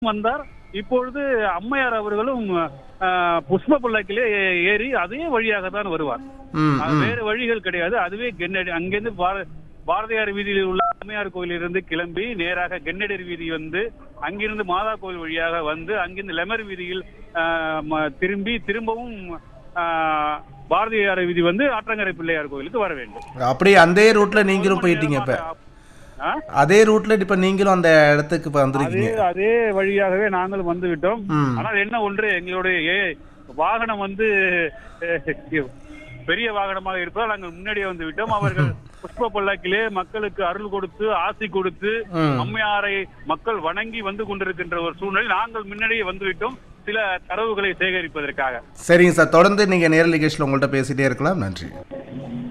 வந்தார் இப்பொழுது அம்மையார் அவர்களும் ஆஹ், புஷ்ப பல்லக்கிலே ஏறி அதே வழியாக தான் வருவார் ம் அது ம் வேறு வழிகள் கிடையாது அதுவே கென்னடி அங்கிருந்து பார- பாரதியார் வீதியில் உள்ள அம்மையார் கோயிலிருந்து கிளம்பி நேராக கென்னடர் வீதி வந்து அங்கிருந்து மாதா கோயில் வழியாக வந்து அங்கிருந்து லெமர் வீதியில் ஆஹ், ம- திரும்பி திரும்பவும் ஆஹ், பாரதியார் வீதி வந்து ஆற்றங்கரை பிள்ளையார் கோயிலுக்கு வர வேண்டும் அப்படியே அந்த ரூட்ல நீங்களும் போயிட்டீங்க இப்ப ஆ? அதே ரூட்ல இப்ப நீங்களும் அந்த இடத்துக்கு இப்ப அதே வந்திருக்கீங்க அதே வழியாகவே நாங்கள் வந்து விட்டோம் ம் ஆனால் என்ன ஒன்று எங்களுடைய ஏ- வாகனம் வந்து அஹ், பெரிய வாகனமாக இருப்பதால் நாங்கள் முன்னாடியே வந்து விட்டோம் அவர்கள் புஷ்ப பல்லாக்கிலே மக்களுக்கு அருள் கொடுத்து ஆசி கொடுத்து ம் அம்மையாரை மக்கள் வணங்கி வந்து கொண்டிருக்கின்ற ஒரு சூழ்நிலை நாங்கள் முன்னாடியே வந்து விட்டோம் சில தரவுகளை சேகரிப்பதற்காக சரிங்க சார் தொடர்ந்து நீங்க நேரல் நிகழ்ச்சியில் உங்கள்கிட்ட பேசிட்டே இருக்கலாம் நன்றி